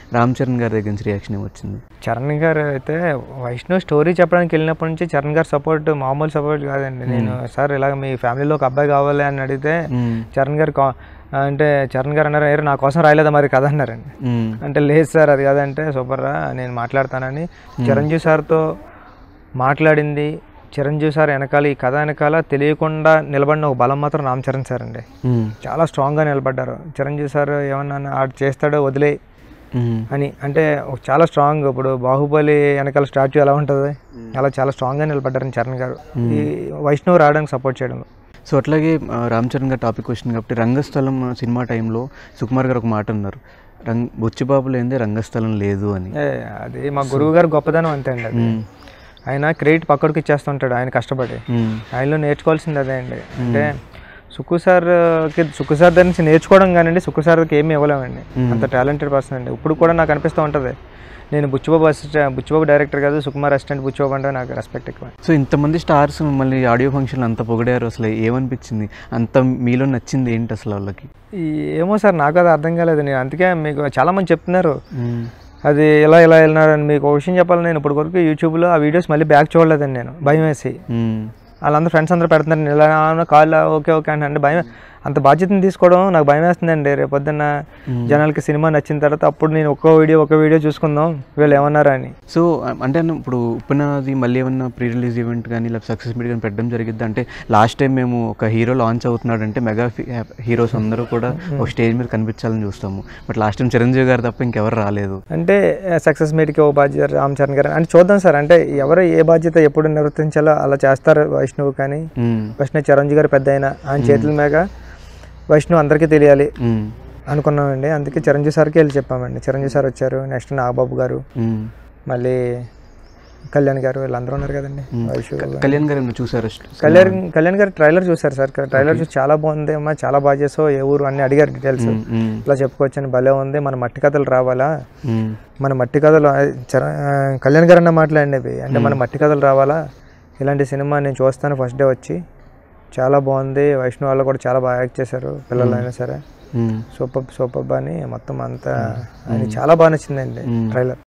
రామ్ చరణ్ గారి దగ్గర నుంచి రియాక్షన్ వచ్చింది చరణ్ గారు అయితే వైష్ణవ్ స్టోరీ చెప్పడానికి వెళ్ళినప్పటి నుంచి చరణ్ గారు సపోర్ట్ మామూలు సపోర్ట్ కాదండి నేను సార్ ఇలాగ మీ ఫ్యామిలీలో ఒక అబ్బాయి కావాలి అని అడిగితే మ్మ్. చరణ్ గారు కా- అంటే చరణ్ గారు అన్నారు "ఏరా, నా కోసం రాయలేదా మరి కథ అన్నారండి మ్మ్. అంటే లేదు సార్ అది కాదంటే సూపర్ రా నేను మాట్లాడతానని చిరంజీవి సార్తో మాట్లాడింది చిరంజీవి సార్ వెనకాల ఈ కథ వెనకాల తెలియకుండా నిలబడిన ఒక బలం మాత్రం రామ్ చరణ్ సార్ అండి మ్మ్. చాలా స్ట్రాంగ్గా నిలబడ్డారు చిరంజీవి సార్ ఏమన్నా ఆడు చేస్తాడో వదిలే మ్మ్. అని అంటే ఒక చాలా స్ట్రాంగ్ ఇప్పుడు బాహుబలి వెనకాల స్టాచ్యూ ఎలా ఉంటుంది అలా చాలా స్ట్రాంగ్గా నిలబడ్డారు చరణ్ గారు ఈ వైష్ణవ్ రావడానికి సపోర్ట్ చేయడంలో సో అట్లాగే ఆ, రామ్ చరణ్ గారు టాపిక్ వచ్చింది కాబట్టి రంగస్థలం ఆ, సినిమా టైంలో సుకుమార్ గారు ఒక మాట అన్నారు రంగ్ బొచ్చిబాబు లేనిదే రంగస్థలం లేదు అని ఏ, అది మా గురువు గారు గొప్పదనం అంతే అండి అది మ్మ్. ఆయన క్రెడిట్ పక్కడికి ఇచ్చేస్తుంటాడు ఆయన కష్టపడి మ్మ్. ఆయనలో నేర్చుకోవాల్సింది అదే అండి అంటే సుక్కు సార్కి సుక్కు సార్ దగ్గర నుంచి నేర్చుకోవడం కానివ్వండి సుక్కు సార్కి ఏమీ ఇవ్వలేమండి అంత టాలెంటెడ్ పర్సన్ అండి ఇప్పుడు కూడా నాకు అనిపిస్తూ ఉంటుంది నేను బుచ్చిబాబు అసిస్టెంట్ బుచ్చిబాబు డైరెక్టర్ కాదు సుకుమార్ అసిస్టెంట్ బుచ్చిబాబు అంటే నాకు రెస్పెక్ట్ ఎక్కువ సో ఇంతమంది స్టార్స్ మళ్ళీ ఆడియో ఫంక్షన్లు అంత పొగిడారు అసలు ఏమనిపించింది అంత మీలో నచ్చింది ఏంటి అసలు వాళ్ళకి ఈ ఏమో సార్ నాకు అది అర్థం కాలేదు నేను అందుకే మీకు చాలామంది చెప్తున్నారు మ్మ్. అది ఇలా ఇలా వెళ్ళినారని మీకు ఒక విషయం చెప్పాలి నేను ఇప్పుడు వరకు యూట్యూబ్లో ఆ వీడియోస్ మళ్ళీ బ్యాక్ చూడలేదండి నేను భయం వేసి మ్మ్. వాళ్ళందరూ ఫ్రెండ్స్ అందరూ పెడుతున్నారు నేను ఇలా కాల్ ఓకే ఓకే అంటే అంటే భయం అంత బాధ్యతను తీసుకోవడం నాకు భయం వేస్తుందండి రేపు పొద్దున్న జనాలకి సినిమా నచ్చిన తర్వాత అప్పుడు నేను ఒక్కో వీడియో ఒక్కో వీడియో చూసుకుందాం వీళ్ళు ఏమన్నారా అని సో ఆ, అంటే అన్న ఇప్పుడు ఉప్పునది మళ్ళీ ఏమన్నా ప్రీ రిలీజ్ ఈవెంట్ కానీ ఇలా సక్సెస్ మీట్ కానీ పెట్టడం జరిగింది అంటే లాస్ట్ టైం మేము ఒక హీరో లాంచ్ అవుతున్నాడు అంటే మెగా హీరోస్ అందరూ కూడా ఒక స్టేజ్ మీద కనిపించాలని చూస్తాము బట్ లాస్ట్ టైం చిరంజీవి గారు తప్ప ఇంకెవరు రాలేదు అంటే సక్సెస్ మీట్కి ఓ బాధ్యత రామ్ చరణ్ గారు అని చూద్దాం సార్ అంటే ఎవరు ఏ బాధ్యత ఎప్పుడు నిర్వర్తించాలో అలా చేస్తారు వైష్ణవ్ కానీ మ్మ్. వైష్ణవ్ చిరంజీవి గారు పెద్ద అయినా ఆయన చేతుల మీద వైష్ణవ్ అందరికీ తెలియాలి మ్మ్. అనుకున్నామండి అందుకే చిరంజీవి సార్కి వెళ్ళి చెప్పామండి చిరంజీవి సార్ వచ్చారు నెక్స్ట్ నాగబాబు గారు మ్మ్. మళ్ళీ కళ్యాణ్ గారు వీళ్ళందరూ ఉన్నారు కదండి వైషు కళ్యాణ్ గారు ఏమైనా చూసారు కళ్యాణ్ కళ్యాణ్ గారు ట్రైలర్ చూసారు సార్ ట్రైలర్ చూసి చాలా బాగుంది అమ్మా చాలా బాగా చేసావు ఏ ఊరు అన్ని అడిగారు డీటెయిల్స్ ఇట్లా చెప్పుకోవచ్చని భలే ఉంది మన మట్టి కథలు రావాలా మన మట్టి కథలు ఆ, చర- ఆ, కళ్యాణ్ గారు అన్న మాట్లాడినవి అంటే మన మట్టి కథలు రావాలా ఇలాంటి సినిమా నేను చూస్తాను ఫస్ట్ డే వచ్చి చాలా బాగుంది వైష్ణవ్ వాళ్ళు కూడా చాలా బాగా యాక్ట్ చేశారు పిల్లలు అయినా సరే సూపర్ సూపర్ అని మొత్తం అంతా ఆయన చాలా బాగా నచ్చిందండి ట్రైలర్